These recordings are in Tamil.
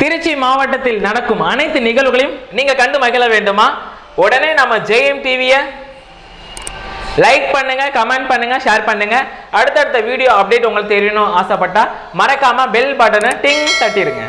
திருச்சி மாவட்டத்தில் நடக்கும் அனைத்து நிகழ்வுகளையும் நீங்க கண்டு மகிழ வேண்டுமா உடனே நம்ம ஜெயம் டிவியை லைக் பண்ணுங்க கமெண்ட் பண்ணுங்க ஷேர் பண்ணுங்க அடுத்தடுத்த வீடியோ அப்டேட் உங்களுக்கு தெரியணும் ஆசைப்பட்டா மறக்காம பெல் பட்டனை டிங் தட்டிடுங்க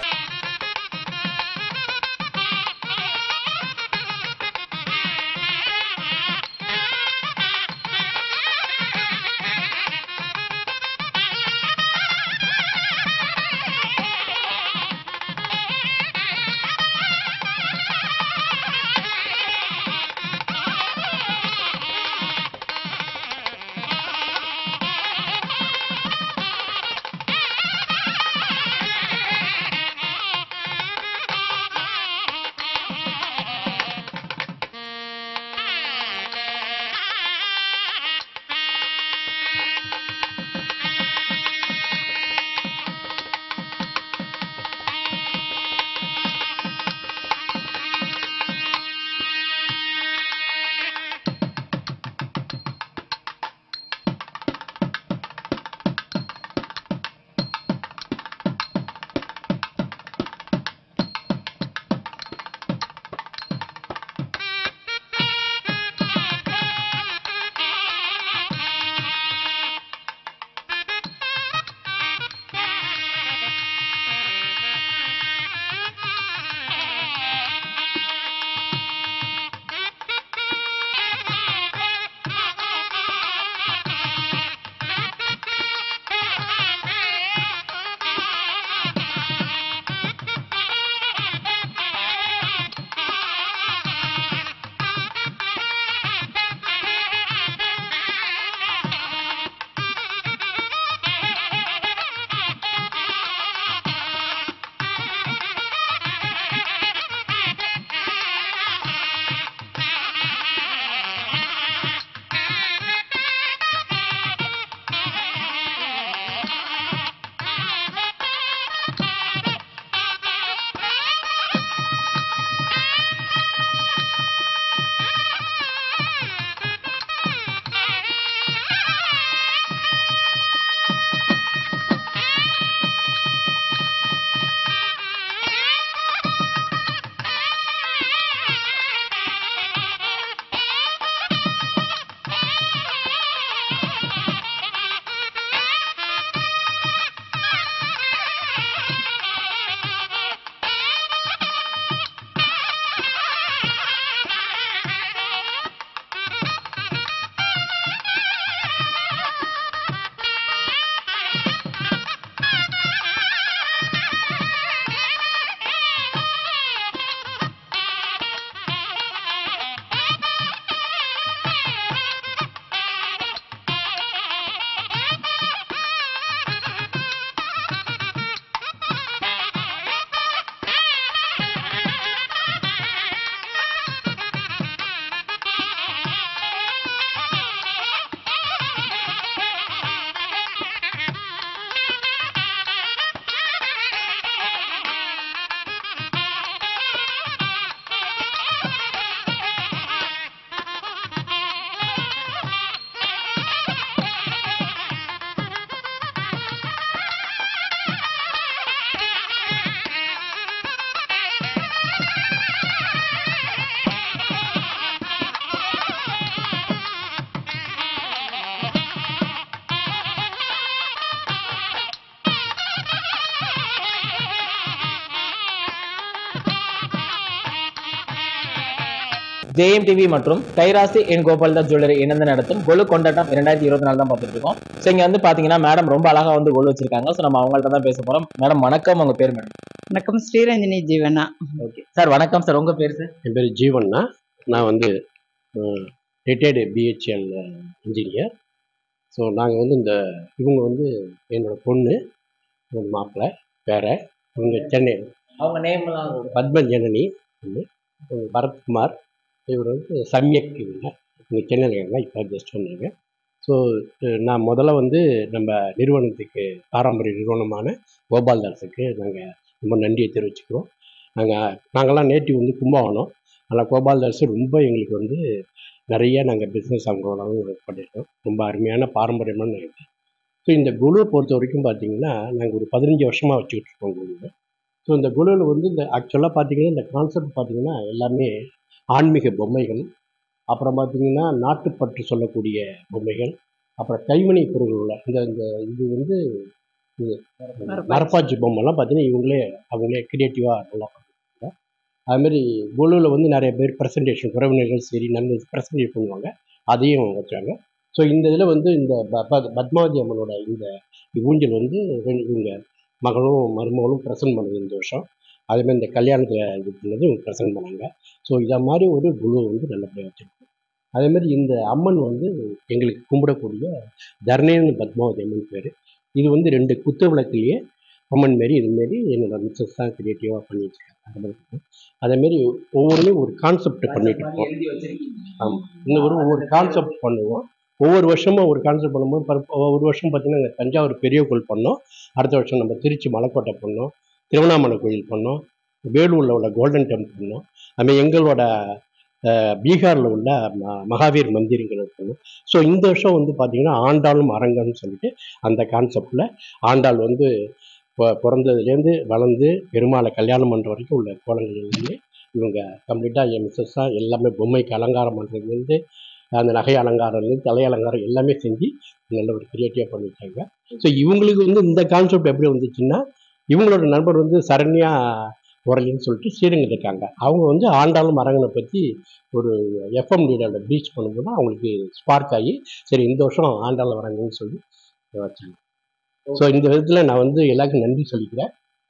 ஜெயம் டிவி மற்றும் கைராசி என் கோபால்தாஸ் ஜுவல்லரி இணைந்து நடத்தும் கொலு கொண்டாட்டம் இரண்டாயிரத்தி இருபத்தி நாலு தான் பார்த்துட்டு இருக்கோம் ஸோ இங்க வந்து பாத்தீங்கன்னா மேடம் ரொம்ப அழகா வந்து கொலு வச்சிருக்காங்க ஸோ நம்ம அவங்கள்ட்ட தான் பேச போறோம் மேடம் வணக்கம் உங்க பேர் மேடம் வணக்கம் ஸ்ரீரஞ்சனி ஜீவனா ஓகே சார் வணக்கம் சார் உங்க பேர் சார் என் பேர் ஜீவன்னா நான் வந்து ரிட்டையர்டு பிஹெச்எல் இன்ஜினியர் ஸோ நாங்கள் வந்து இந்த இவங்க வந்து என்னோட பொண்ணு இவங்க மாப்பிள்ளை வேற இவங்க சென்னை அவங்க நேம் எல்லாம் பத்ம ஜனனி வந்து இவங்க பரத்குமார் இவர் வந்து சம்யக் இவங்க இவங்க சென்னையில் இருக்காங்க இப்போ ஜஸ்ட் வந்தாங்க ஸோ நான் முதல்ல வந்து நம்ம நிறுவனத்துக்கு பாரம்பரிய நிறுவனமான கோபால்தாஸுக்கு நாங்கள் ரொம்ப நன்றியை தெரிவிச்சுக்கிறோம் நாங்கள் நாங்கள்லாம் நேட்டிவ் வந்து கும்பகோணம் ஆனால் கோபால்தாஸ் ரொம்ப எங்களுக்கு வந்து நிறைய நாங்கள் பிஸ்னஸ் அவங்களோட ஒர்க் பண்ணியிருக்கோம் ரொம்ப அருமையான பாரம்பரியமான இது ஸோ இந்த குழுவை பொறுத்த வரைக்கும் பார்த்தீங்கன்னா நாங்கள் ஒரு பதினஞ்சு வருஷமாக வச்சுக்கிட்டு இருக்கோம் குழுவை ஸோ இந்த குழுவில் வந்து இந்த ஆக்சுவலாக பார்த்தீங்கன்னா இந்த கான்செப்ட் பார்த்தீங்கன்னா எல்லாமே ஆன்மீக பொம்மைகள் அப்புறம் பார்த்தீங்கன்னா நாட்டுப்பற்று சொல்லக்கூடிய பொம்மைகள் அப்புறம் கைவினை பொருள்கள் இந்த இந்த இது வந்து இது மரப்பாச்சி பொம்மைலாம் பார்த்தீங்கன்னா இவங்களே அவங்களே க்ரியேட்டிவாக நல்லா பண்ணுவாங்க அதுமாரி குழுவில் வந்து நிறைய பேர் ப்ரெசன்டேஷன் உறவினர்கள் சரி நல்ல ப்ரெசன்டேட் பண்ணுவாங்க அதையும் வச்சாங்க ஸோ இந்த இதில் வந்து இந்த ப- ப- பத்மாவதி அம்மனோட இந்த ஊஞ்சல் வந்து ரெண்டு இவங்க மகளும் மருமகளும் ப்ரெசென்ட் பண்ணுது இந்த வருஷம் அதேமாதிரி இந்த கல்யாணத்தில் இது பண்ணது இவங்க ப்ரெசென்ட் பண்ணாங்க ஸோ இதை மாதிரி ஒரு குழு வந்து நல்லபடியாக வச்சுருக்கோம் அதேமாதிரி இந்த அம்மன் வந்து எங்களுக்கு கும்பிடக்கூடிய தர்ணேன்னு பத்மாவதி அம்மன் பேர் இது வந்து ரெண்டு குத்து விளக்குலேயே அம்மன் மாரி இதுமாரி என்னோட மிஸ்ஸஸ் தான் க்ரியேட்டிவாக பண்ணி வச்சுருக்காங்க அதேமாரி ஒவ்வொருலையும் ஒரு கான்செப்ட் பண்ணிட்டு இருக்கோம் எழுதி வச்சிருக்கீங்க ஆமாம் இந்த ஒரு ஒவ்வொரு கான்செப்ட் பண்ணுவோம் ஒவ்வொரு வருஷமும் ஒரு கான்செப்ட் பண்ணும்போது பரு- ஒவ்வொரு வருஷம் பார்த்தீங்கன்னா இங்க தஞ்சாவூர் பெரிய கோயில் பண்ணோம் அடுத்த வருஷம் நம்ம திருச்சி மலைக்கோட்டை பண்ணோம் திருவண்ணாமலை கோயில் பண்ணோம் வேலூரில் உள்ள கோல்டன் டெம்பிள் பண்ணோம் அதுமாதிரி எங்களோட அஹ், பீகாரில் உள்ள ம- மகாவீர் மந்திரங்கள் பண்ணோம் ஸோ இந்த வருஷம் வந்து பார்த்தீங்கன்னா ஆண்டாளும் அரங்கம்னு சொல்லிட்டு அந்த கான்செப்டில் ஆண்டாள் வந்து பொ- பிறந்ததுலேருந்து வளர்ந்து பெருமாளை கல்யாணம் பண்ணுற வரைக்கும் உள்ள கோலங்கள் எல்லாமே இவங்க கம்ப்ளீட்டாக என் மிஸ்ஸஸ் தான் எல்லாமே பொம்மைக்கு அலங்காரம் பண்ணுறதுலேருந்து அந்த நகை அலங்காரம்லேருந்து தலை அலங்காரம் எல்லாமே செஞ்சு நல்ல ஒரு கிரியேட்டிவாக பண்ணியிருக்காங்க ஸோ இவங்களுக்கு வந்து இந்த கான்செப்ட் எப்படி வந்துச்சுன்னா இவங்களோட நண்பர் வந்து சரண்யா உரலின்னு சொல்லிட்டு ஸ்ரீரங்கத்தில் இருக்காங்க அவங்க வந்து ஆண்டாளும் அரங்கனை பற்றி ஒரு எஃப்எம் லீடரில் ப்ரீச் பண்ணும்போது அவங்களுக்கு ஸ்பார்க் ஆகி சரி இந்த வருஷம் ஆண்டாள் வரங்கன்னு சொல்லி வச்சாங்க ஸோ இந்த விதத்தில் நான் வந்து எல்லாருக்கும் நன்றி சொல்லிக்கிறேன்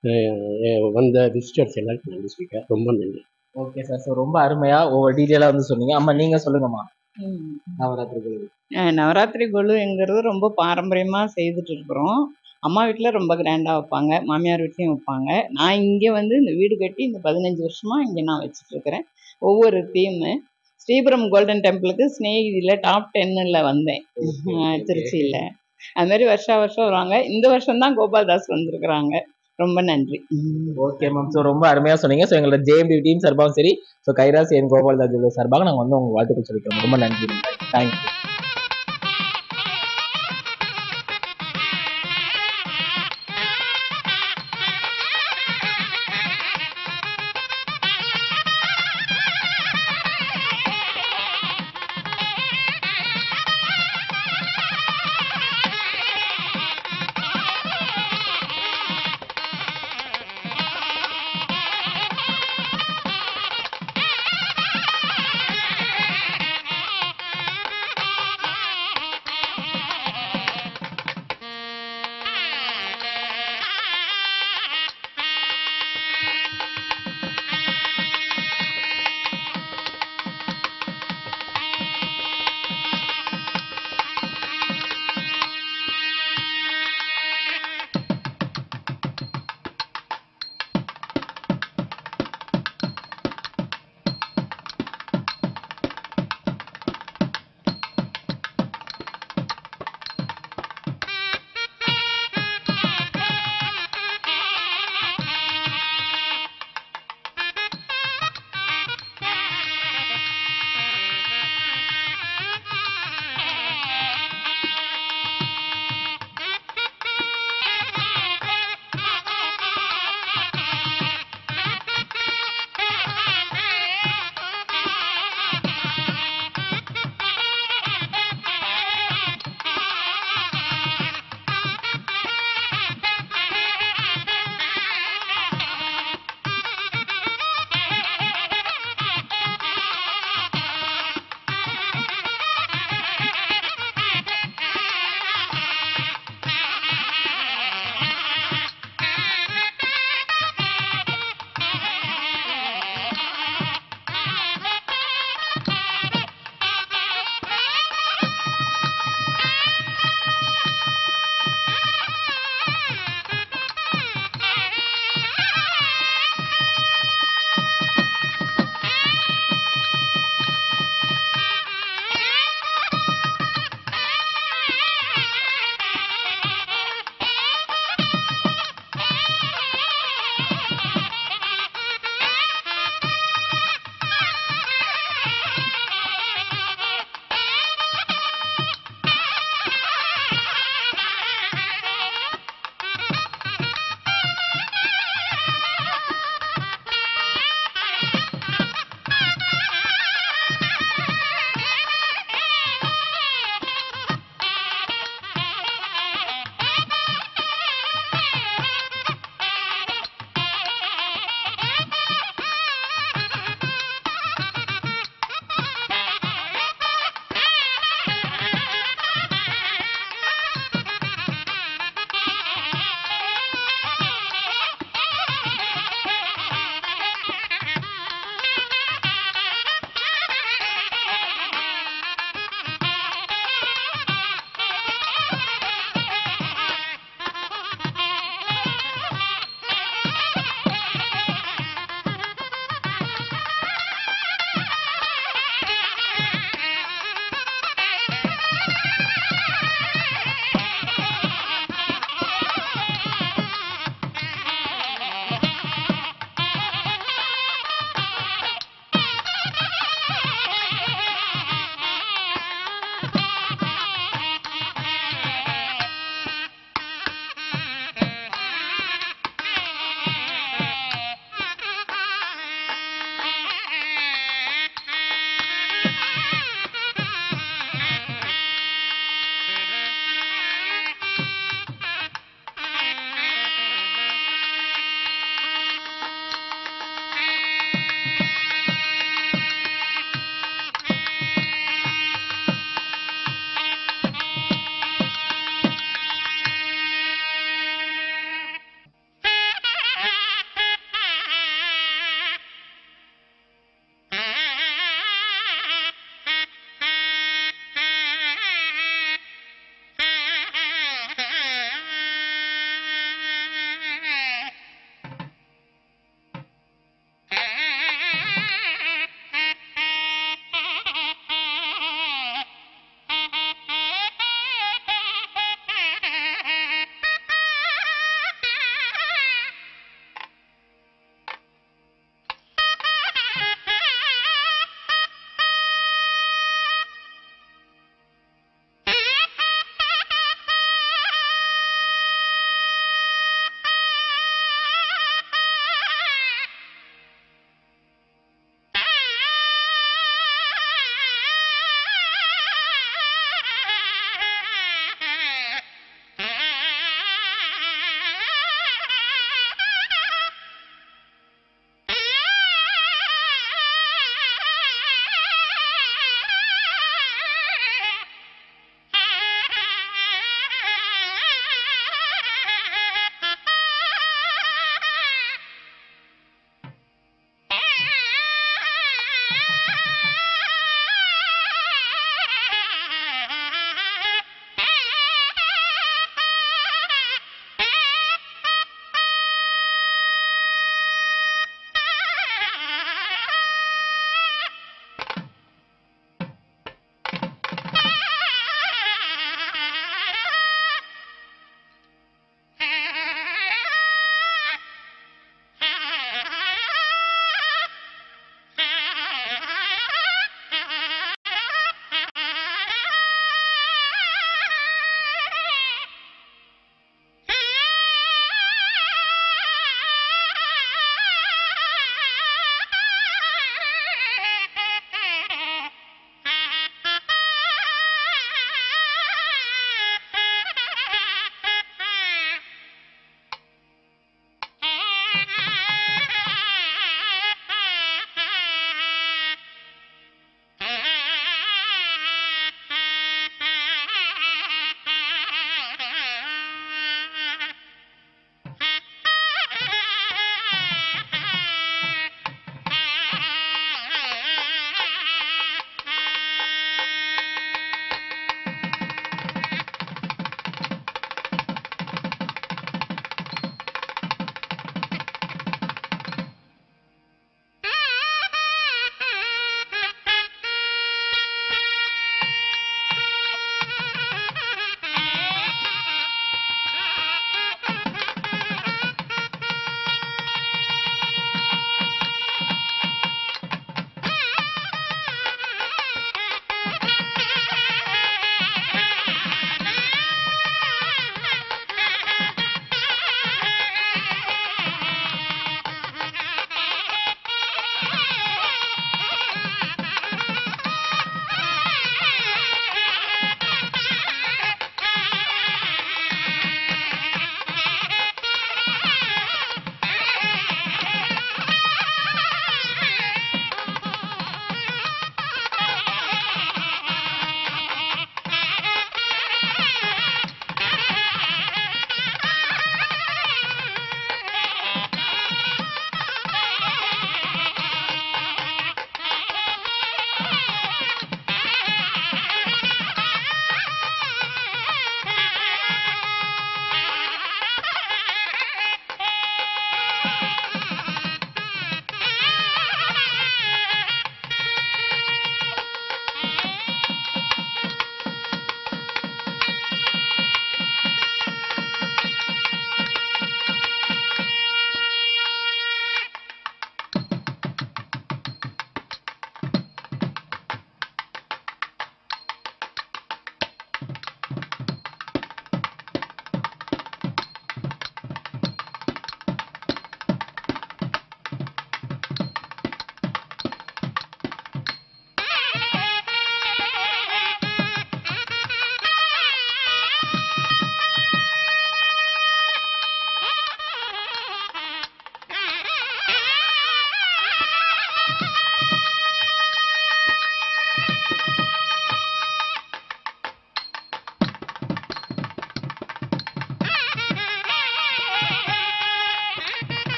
அஹ் அஹ் வந்த விசிட்டர்ஸ் எல்லாருக்கும் நன்றி சொல்லிக்கிறேன் ரொம்ப நன்றி ஓகே சார் ஸோ ரொம்ப அருமையா ஒவ்வொரு டீட்டெயிலாக வந்து சொன்னீங்க அம்மா நீங்க சொல்லுங்கம்மா நவராத்திரி குழு அஹ் நவராத்திரி கொலுங்கிறது ரொம்ப பாரம்பரியமாக செய்துட்டு இருக்கிறோம் அம்மா வீட்டில் ரொம்ப கிராண்டாக வைப்பாங்க மாமியார் வீட்லேயும் வைப்பாங்க நான் இங்கே வந்து இந்த வீடு கட்டி இந்த பதினஞ்சு வருஷமாக இங்கே நான் வச்சுட்டு இருக்கிறேன் ஒவ்வொரு தீமு ஸ்ரீபுரம் கோல்டன் டெம்பிளுக்கு ஸ்னேகிதியில் டாப் டென்னில் வந்தேன் அஹ் திருச்சியில் அது மாதிரி வருஷா வருஷம் வருவாங்க இந்த வருஷம் தான் கோபால்தாஸ் வந்திருக்கிறாங்க ரொம்ப நன்றி ஓகே மேம் ஸோ ரொம்ப அருமையா சொன்னீங்க ஸோ எங்களோட ஜேஎம்பி டீம் சார்பாகவும் சரி ஸோ கைராஸ் என் கோபால் தாஜ் சார்பாக நாங்கள் வந்து உங்களுக்கு வாழ்த்துக்கள் சொல்லிக்கிறோம் ரொம்ப நன்றி தேங்க்யூ